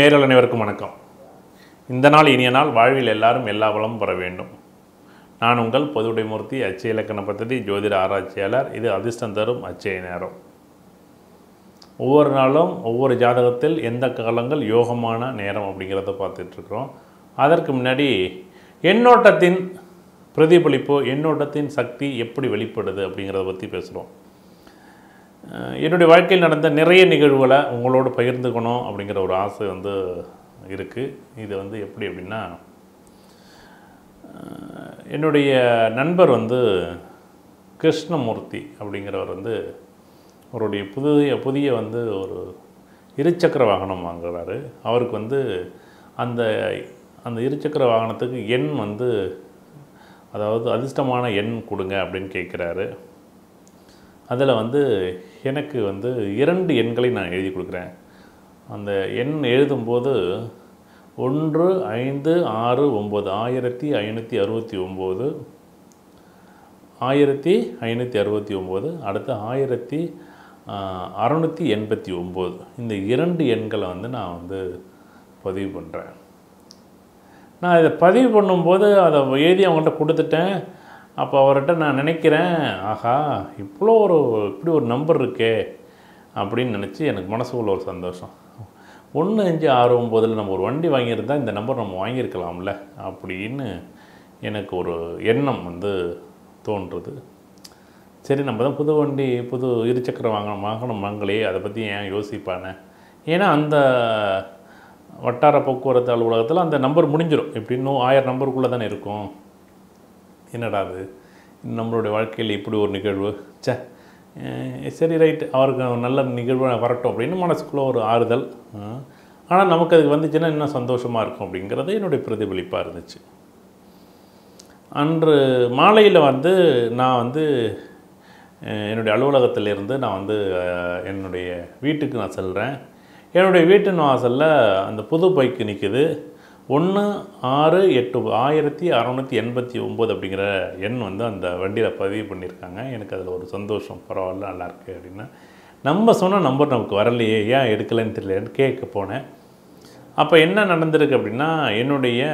நேயர்கள் அனைவருக்கும் வணக்கம் இந்த நாள் இனிய நாள் வாழ்வில் எல்லாரும் எல்லா வளமும் பெற வேண்டும் நான் உங்கள் பொதுவுடைமூர்த்தி அச்சய இலக்கண பദ്ധதி ஜோதிட ஆராய்ச்சியாளர் இது அதிர்ஷ்டம் தரும் அச்சய நேரம் ஒவ்வொரு நாளும் ஒவ்வொரு ஜாதகத்தில் எந்த காலங்கள் யோகமான நேரம் அப்படிங்கிறத பார்த்துட்ருக்குறோம் அதற்கு முன்னாடி எண்ணோட்டத்தின் பிரதிபலிப்பு எண்ணோட்டத்தின் சக்தி எப்படி வெளிப்படுது அப்படிங்கிறத பற்றி பேசுகிறோம் அஹ் என்னுடைய வாழ்க்கையில் நடந்த நிறைய நிகழ்வுகளை உங்களோடு பகிர்ந்துக்கணும் அப்படிங்கிற ஒரு ஆசை வந்து இருக்குது இது வந்து எப்படி அப்படின்னா அஹ் என்னுடைய நண்பர் வந்து கிருஷ்ணமூர்த்தி அப்படிங்கிறவர் வந்து அவருடைய புதிய புதிய வந்து ஒரு இருசக்கர வாகனம் வாங்குறாரு அவருக்கு வந்து அந்த அந்த இருசக்கர வாகனத்துக்கு எண் வந்து அதாவது அதிர்ஷ்டமான எண் கொடுங்க அப்படின்னு கேட்குறாரு அதில் வந்து எனக்கு வந்து இரண்டு எண்களை நான் எழுதி கொடுக்குறேன் அந்த எண் எழுதும்போது ஒன்று ஐந்து ஆறு ஒம்பது ஆயிரத்தி ஐநூற்றி அறுபத்தி ஒம்பது ஆயிரத்தி ஐநூற்றி அறுபத்தி ஒம்பது அடுத்து ஆயிரத்தி அறநூற்றி எண்பத்தி ஒம்பது இந்த இரண்டு எண்களை வந்து நான் வந்து பதிவு பண்ணுறேன் நான் இதை பதிவு பண்ணும்போது அதை எழுதி அவங்கள்ட்ட கொடுத்துட்டேன் அப்போ அவர்கிட்ட நான் நினைக்கிறேன் ஆஹா இவ்வளோ ஒரு இப்படி ஒரு நம்பர் இருக்கே அப்படின்னு நினச்சி எனக்கு மனசுக்குள்ள ஒரு சந்தோஷம் ஒன்று அஞ்சு ஆறு ஒம்போதில் நம்ம ஒரு வண்டி வாங்கியிருந்தா இந்த நம்பர் நம்ம வாங்கியிருக்கலாம்ல அப்படின்னு எனக்கு ஒரு எண்ணம் வந்து தோன்றுறது சரி நம்ம தான் புது வண்டி புது இருசக்கர வாங்கணும் வாகனம் வாங்கலையே அதை பற்றி ஏன் யோசிப்பானே ஏன்னா அந்த வட்டார போக்குவரத்து அலுவலகத்தில் அந்த நம்பர் முடிஞ்சிடும் எப்படின்னும் ஆயிரம் நம்பருக்குள்ளே தானே இருக்கும் என்னடா அது நம்மளுடைய வாழ்க்கையில் இப்படி ஒரு நிகழ்வு ச்சே அஹ் சரி ரைட்டு அவருக்கு நல்ல நிகழ்வு வரட்டும் அப்படின்னு மனசுக்குள்ளே ஒரு ஆறுதல் ஆனால் நமக்கு அதுக்கு வந்துச்சுன்னா இன்னும் சந்தோஷமாக இருக்கும் அப்படிங்கிறது என்னுடைய பிரதிபலிப்பாக இருந்துச்சு அன்று மாலையில் வந்து நான் வந்து அஹ், என்னுடைய அலுவலகத்திலிருந்து நான் வந்து அஹ், என்னுடைய வீட்டுக்கு நான் செல்கிறேன் என்னுடைய வீட்டின் வாசலில் அந்த புது பைக்கு நிற்குது ஒன்று ஆறு எட்டு ஆயிரத்தி அறநூற்றி எண்பத்தி ஒம்பது அப்படிங்கிற எண் வந்து அந்த வண்டியில் பதிவு பண்ணியிருக்காங்க எனக்கு அதில் ஒரு சந்தோஷம் பரவாயில்ல நல்லா இருக்கு அப்படின்னு நம்ம சொன்ன நம்பர் நமக்கு வரலையே ஏன் எடுக்கலைன்னு தெரியலன்னு கேட்க போனேன் அப்போ என்ன நடந்திருக்கு அப்படின்னா என்னுடைய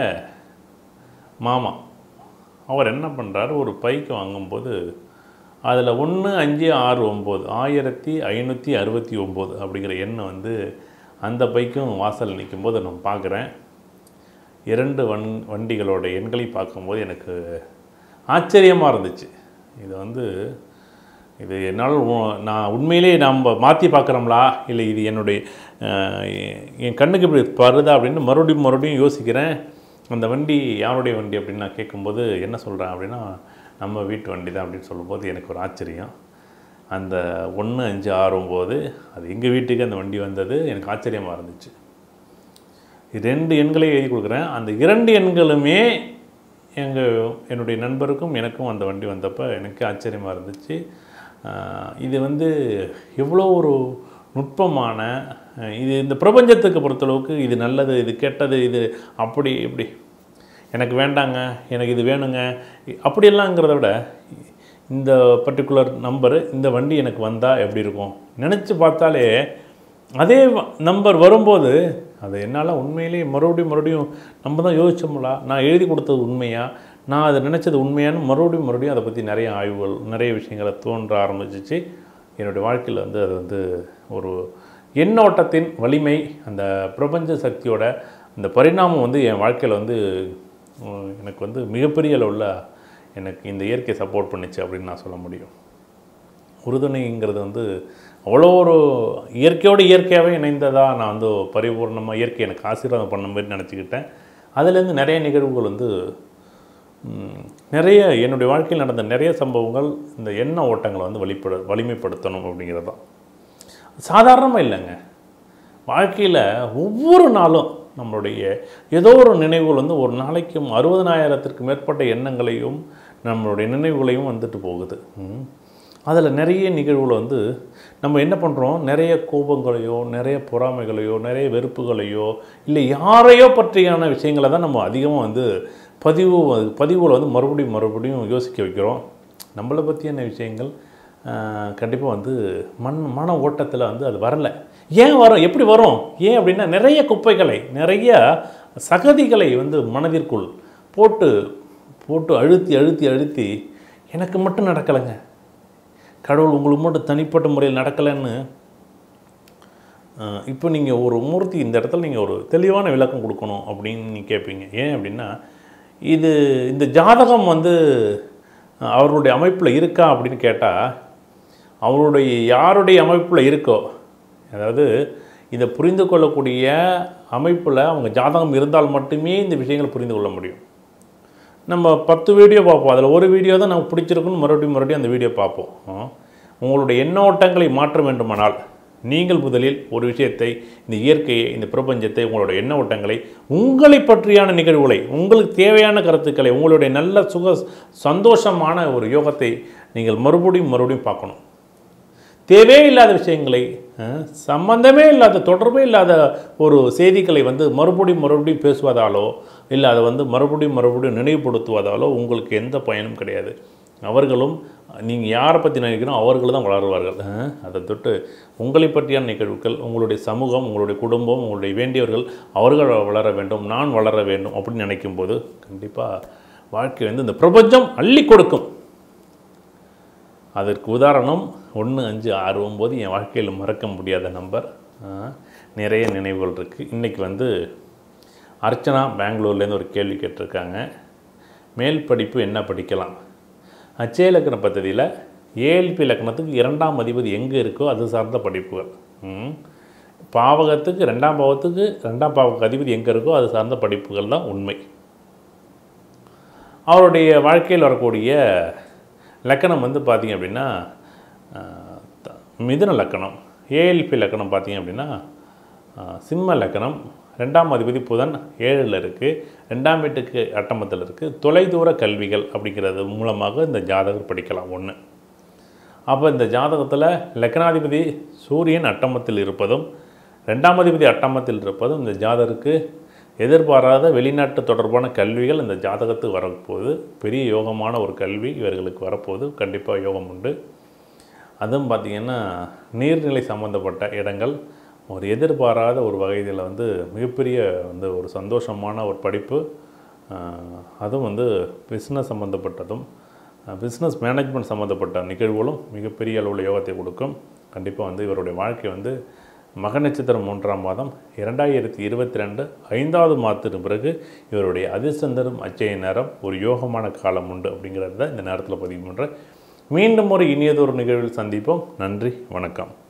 மாமா அவர் என்ன பண்ணுறாரு ஒரு பைக்கு வாங்கும்போது அதில் ஒன்று அஞ்சு ஆறு ஒம்பது ஆயிரத்தி ஐநூற்றி அறுபத்தி ஒம்பது அப்படிங்கிற எண்ணை வந்து அந்த பைக்கும் வாசல் நிற்கும்போது நான் பார்க்குறேன் இரண்டு வண் வண்டிகளோட எண்களை பார்க்கும்போது எனக்கு ஆச்சரியமாக இருந்துச்சு இது வந்து இது என்னால் உ- நான் உண்மையிலே நம்ம மாற்றி பார்க்குறோம்லா இல்லை இது என்னுடைய அஹ், என் கண்ணுக்கு இப்படி வருதா அப்படின்னு மறுபடியும் மறுபடியும் யோசிக்கிறேன் அந்த வண்டி யாருடைய வண்டி அப்படின்னு நான் கேட்கும்போது என்ன சொல்கிறேன் அப்படின்னா நம்ம வீட்டு வண்டி தான் அப்படின்னு சொல்லும்போது எனக்கு ஒரு ஆச்சரியம் அந்த ஒன்று அஞ்சு ஆறு ஒம்பது அது எங்கள் வீட்டுக்கு அந்த வண்டி வந்தது எனக்கு ஆச்சரியமாக இருந்துச்சு ரெண்டு எண்களை எழுதி கொடுக்குறேன் அந்த இரண்டு எண்களுமே எங்கள் என்னுடைய நண்பருக்கும் எனக்கும் அந்த வண்டி வந்தப்போ எனக்கு ஆச்சரியமாக இருந்துச்சு ஆஹ் இது வந்து எவ்வளோ ஒரு நுட்பமான அஹ் இது இந்த பிரபஞ்சத்துக்கு பொறுத்தளவுக்கு இது நல்லது இது கெட்டது இது அப்படி இப்படி எனக்கு வேண்டாங்க எனக்கு இது வேணுங்க அப்படியெல்லாங்கிறத விட இந்த பர்டிகுலர் நம்பரு இந்த வண்டி எனக்கு வந்தால் எப்படி இருக்கும் நினச்சி பார்த்தாலே அதே நம்பர் வரும்போது அது என்னால் உண்மையிலேயே மறுபடியும் மறுபடியும் நம்ம தான் யோசிச்சோம்லா நான் எழுதி கொடுத்தது உண்மையா நான் அதை நினச்சது உண்மையான்னு மறுபடியும் மறுபடியும் அதை பற்றி நிறைய ஆய்வுகள் நிறைய விஷயங்களை தோன்ற ஆரம்பிச்சிச்சு என்னுடைய வாழ்க்கையில் வந்து அது வந்து ஒரு எண்ணோட்டத்தின் வலிமை அந்த பிரபஞ்ச சக்தியோட அந்த பரிணாமம் வந்து என் வாழ்க்கையில் வந்து உம், எனக்கு வந்து மிகப்பெரிய அளவில் எனக்கு இந்த இயற்கை சப்போர்ட் பண்ணுச்சு அப்படின்னு நான் சொல்ல முடியும் உறுதுணைங்கிறது வந்து அவ்வளோ ஒரு இயற்கையோடு இயற்கையாகவே இணைந்ததாக நான் வந்து பரிபூர்ணமாக இயற்கை எனக்கு ஆசீர்வாதம் பண்ண மாதிரி நினச்சிக்கிட்டேன் அதுலேருந்து நிறைய நிகழ்வுகள் வந்து ம், நிறைய என்னுடைய வாழ்க்கையில் நடந்த நிறைய சம்பவங்கள் இந்த எண்ண ஓட்டங்களை வந்து வெளிப்பட வலிமைப்படுத்தணும் அப்படிங்கிறது தான் சாதாரணமாக இல்லைங்க வாழ்க்கையில் ஒவ்வொரு நாளும் நம்மளுடைய ஏதோ ஒரு நினைவுகள் வந்து ஒரு நாளைக்கும் அறுபதனாயிரத்திற்கு மேற்பட்ட எண்ணங்களையும் நம்மளுடைய நினைவுகளையும் வந்துட்டு போகுது அதில் நிறைய நிகழ்வுகள் வந்து நம்ம என்ன பண்ணுறோம் நிறைய கோபங்களையோ நிறைய பொறாமைகளையோ நிறைய வெறுப்புகளையோ இல்லை யாரையோ பற்றியான விஷயங்களை தான் நம்ம அதிகமாக வந்து பதிவு பதிவுகளை வந்து மறுபடியும் மறுபடியும் யோசிக்க வைக்கிறோம் நம்மளை பற்றியான விஷயங்கள் கண்டிப்பாக வந்து மண் மன ஓட்டத்தில் வந்து அது வரல ஏன் வரும் எப்படி வரும் ஏன் அப்படின்னா நிறைய குப்பைகளை நிறைய சகதிகளை வந்து மனதிற்குள் போட்டு போட்டு அழுத்தி அழுத்தி அழுத்தி எனக்கு மட்டும் நடக்கலைங்க கடவுள் உங்களுக்கு மட்டும் தனிப்பட்ட முறையில் நடக்கலைன்னு அஹ், இப்போ நீங்கள் ஒரு மூர்த்தி இந்த இடத்துல நீங்கள் ஒரு தெளிவான விளக்கம் கொடுக்கணும் அப்படின்னு நீங்கள் கேட்பீங்க ஏன் அப்படின்னா இது இந்த ஜாதகம் வந்து அஹ், அவர்களுடைய அமைப்பில் இருக்கா அப்படின்னு கேட்டால் அவருடைய யாருடைய அமைப்பில் இருக்கோ அதாவது இதை புரிந்து கொள்ளக்கூடிய அமைப்பில் அவங்க ஜாதகம் இருந்தால் மட்டுமே இந்த விஷயங்களை புரிந்து கொள்ள முடியும் நம்ம பத்து வீடியோ பார்ப்போம் அதில் ஒரு வீடியோ தான் நமக்கு பிடிச்சிருக்குன்னு மறுபடியும் மறுபடியும் அந்த வீடியோ பார்ப்போம் ஆ. உங்களுடைய எண்ணோட்டங்களை மாற்ற வேண்டுமானால் நீங்கள் முதலில் ஒரு விஷயத்தை இந்த இயற்கையை இந்த பிரபஞ்சத்தை உங்களுடைய எண்ண ஓட்டங்களை உங்களை பற்றியான நிகழ்வுகளை உங்களுக்கு தேவையான கருத்துக்களை உங்களுடைய நல்ல சுக சந்தோஷமான ஒரு யோகத்தை நீங்கள் மறுபடியும் மறுபடியும் பார்க்கணும் தேவையே இல்லாத விஷயங்களை அஹ், சம்பந்தமே இல்லாத தொடர்பே இல்லாத ஒரு செய்திகளை வந்து மறுபடியும் மறுபடியும் பேசுவதாலோ இல்லை அதை வந்து மறுபடியும் மறுபடியும் நினைவுபடுத்துவதாலோ உங்களுக்கு எந்த பயனும் கிடையாது அவர்களும் நீங்கள் யாரை பற்றி நினைக்கிறோம் அவர்கள் தான் வளருவார்கள் அஹ், அதை தொட்டு உங்களை பற்றியான நிகழ்வுகள் உங்களுடைய சமூகம் உங்களுடைய குடும்பம் உங்களுடைய வேண்டியவர்கள் அவர்கள் வளர வேண்டும் நான் வளர வேண்டும் அப்படின்னு நினைக்கும்போது கண்டிப்பாக வாழ்க்கை வந்து இந்த பிரபஞ்சம் அள்ளி கொடுக்கும் அதற்கு உதாரணம் ஒன்று அஞ்சு ஆறு ஒம்பது என் வாழ்க்கையில் மறக்க முடியாத நம்பர் ஆ, நிறைய நினைவுகள் இருக்குது இன்றைக்கி வந்து அர்ச்சனா பெங்களூர்லேருந்து ஒரு கேள்வி கேட்டிருக்காங்க மேல் படிப்பு என்ன படிக்கலாம் அச்சய இலக்கண பദ്ധதியில் ஏஎல்பி இலக்கணத்துக்கு இரண்டாம் அதிபதி எங்கே இருக்கோ அது சார்ந்த படிப்புகள் ம். பாவகத்துக்கு ரெண்டாம் பாவத்துக்கு ரெண்டாம் பாவக அதிபதி எங்கே இருக்கோ அது சார்ந்த படிப்புகள் தான் உண்மை அவருடைய வாழ்க்கையில் வரக்கூடிய லக்கணம் வந்து பார்த்தீங்க அப்படின்னா ஆஹ், த- மிதுன லக்கணம் ஏஎல்பி லக்கணம் பார்த்தீங்க அப்படின்னா ஆஹ், சிம்ம லக்கணம் ரெண்டாம் அதிபதி புதன் ஏழில் இருக்குது ரெண்டாம் வீட்டுக்கு அட்டமத்தில் இருக்குது தொலைதூர கல்விகள் அப்படிங்கிறது மூலமாக இந்த ஜாதகர் படிக்கலாம் ஒன்று அப்போ இந்த ஜாதகத்தில் லக்னாதிபதி சூரியன் அட்டமத்தில் இருப்பதும் ரெண்டாம் அதிபதி அட்டமத்தில் இருப்பதும் இந்த ஜாதகருக்கு எதிர்பாராத வெளிநாட்டு தொடர்பான கல்விகள் இந்த ஜாதகத்துக்கு வரப்போகுது பெரிய யோகமான ஒரு கல்வி இவர்களுக்கு வரப்போகுது கண்டிப்பாக யோகம் உண்டு அதுவும் பார்த்திங்கன்னா நீர்நிலை சம்மந்தப்பட்ட இடங்கள் ஒரு எதிர்பாராத ஒரு வகையில் வந்து மிகப்பெரிய வந்து ஒரு சந்தோஷமான ஒரு படிப்பு ஆஹ், அதுவும் வந்து பிஸ்னஸ் சம்மந்தப்பட்டதும் பிஸ்னஸ் மேனேஜ்மெண்ட் சம்மந்தப்பட்ட நிகழ்வுகளும் மிகப்பெரிய அளவில் யோகத்தை கொடுக்கும் கண்டிப்பாக வந்து இவருடைய வாழ்க்கை வந்து மக நட்சத்திரம் மூன்றாம் மாதம் இரண்டாயிரத்தி இருபத்தி ரெண்டு ஐந்தாவது மாதத்திற்கு பிறகு இவருடைய அதிர்ஷ்டந்தரும் அச்சய நேரம் ஒரு யோகமான காலம் உண்டு அப்படிங்கிறத இந்த நேரத்தில் பதிவு பண்ணுறேன் மீண்டும் ஒரு இனியதொரு நிகழ்வில் சந்திப்போம் நன்றி வணக்கம்